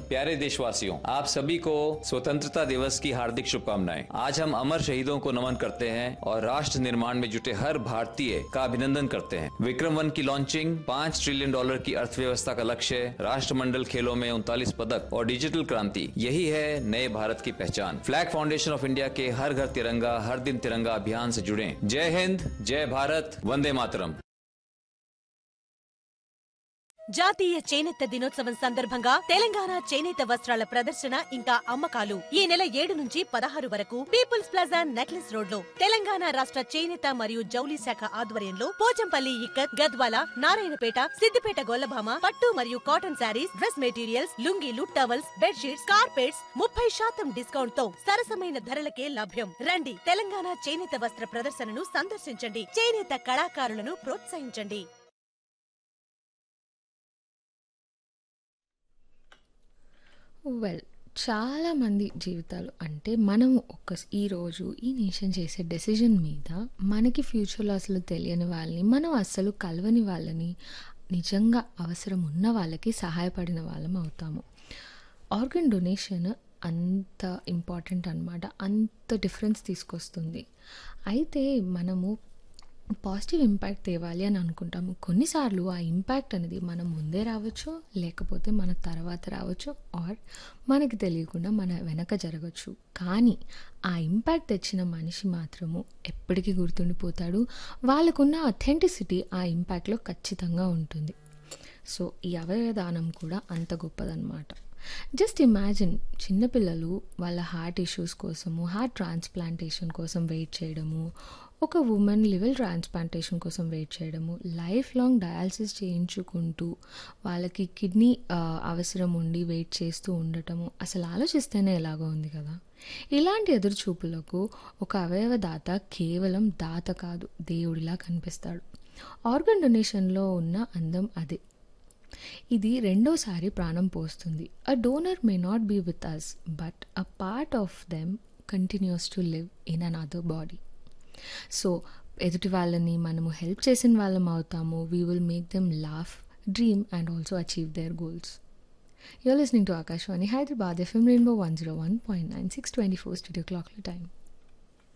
प्यारे देशवासियों आप सभी को स्वतंत्रता दिवस की हार्दिक शुभकामनाएं आज हम अमर शहीदों को नमन करते हैं और राष्ट्र निर्माण में जुटे हर भारतीय का अभिनंदन करते हैं विक्रम वन की लॉन्चिंग पाँच ट्रिलियन डॉलर की अर्थव्यवस्था का लक्ष्य राष्ट्रमंडल खेलों में उनतालीस पदक और डिजिटल क्रांति यही है नए भारत की पहचान फ्लैग फाउंडेशन ऑफ इंडिया के हर घर तिरंगा हर दिन तिरंगा अभियान से जुड़े जय हिंद जय भारत वंदे मातरम జాతీయ చేనేత దినోత్సవం సందర్భంగా తెలంగాణ చేనేత వస్త్రాల ప్రదర్శన ఇంకా అమ్మకాలు ఈ నెల ఏడు నుంచి పదహారు వరకు పీపుల్స్ ప్లాజా నెక్లెస్ రోడ్ లో తెలంగాణ రాష్ట్ర చేనేత మరియు జౌలి శాఖ ఆధ్వర్యంలో పోచంపల్లి ఇక్కత్ గద్వాల నారాయణపేట సిద్దిపేట గొల్లభామ పట్టు మరియు కాటన్ శారీస్ డ్రెస్ మెటీరియల్స్ లుంగీలు టవల్స్ బెడ్షీట్స్ కార్పెట్స్ ముప్పై శాతం డిస్కౌంట్ తో సరసమైన ధరలకే లభ్యం రండి తెలంగాణ చేనేత వస్త్ర ప్రదర్శనను సందర్శించండి చేనేత కళాకారులను ప్రోత్సహించండి వెల్ చాలామంది జీవితాలు అంటే మనం ఒక ఈరోజు ఈ నేషన్ చేసే డెసిజన్ మీద మనకి ఫ్యూచర్లో అసలు తెలియని వాళ్ళని మనం అస్సలు కలవని వాళ్ళని నిజంగా అవసరం ఉన్న వాళ్ళకి సహాయపడిన వాళ్ళం అవుతాము ఆర్గన్ డొనేషన్ అంత ఇంపార్టెంట్ అనమాట అంత డిఫరెన్స్ తీసుకొస్తుంది అయితే మనము పాజిటివ్ ఇంపాక్ట్ తేవాలి అని అనుకుంటాము కొన్నిసార్లు ఆ ఇంపాక్ట్ అనేది మనం ముందే రావచ్చు లేకపోతే మన తర్వాత రావచ్చు ఆర్ మనకి తెలియకుండా మన వెనక జరగచ్చు కానీ ఆ ఇంపాక్ట్ తెచ్చిన మనిషి మాత్రము ఎప్పటికీ గుర్తుండిపోతాడు వాళ్ళకున్న అథెంటిసిటీ ఆ ఇంపాక్ట్లో ఖచ్చితంగా ఉంటుంది సో ఈ అవయవదానం కూడా అంత గొప్పదన్నమాట జస్ట్ ఇమాజిన్ చిన్నపిల్లలు వాళ్ళ హార్ట్ ఇష్యూస్ కోసము హార్ట్ ట్రాన్స్ప్లాంటేషన్ కోసం వెయిట్ చేయడము ఒక ఉమెన్ లివెల్ ట్రాన్స్ప్లాంటేషన్ కోసం వెయిట్ చేయడము లైఫ్ లాంగ్ డయాలసిస్ చేయించుకుంటూ వాళ్ళకి కిడ్నీ అవసరం ఉండి వెయిట్ చేస్తూ ఉండటము అసలు ఆలోచిస్తేనే ఎలాగో ఉంది కదా ఇలాంటి ఎదురుచూపులకు ఒక అవయవదాత కేవలం దాత కాదు దేవుడిలా కనిపిస్తాడు ఆర్గన్ డొనేషన్లో ఉన్న అందం అదే ఇది రెండోసారి ప్రాణం పోస్తుంది a donor may not be with us but a part of them continues to live in another body so ఎదుటి వాళ్ళని మనము హెల్ప్ చేసిన వాళ్ళం అవుతాము we will make them laugh dream and also achieve their goals you're listening to Akashvani Hyderabad FM rainbow one zero one point nine six twenty four studio క్లాక్ల time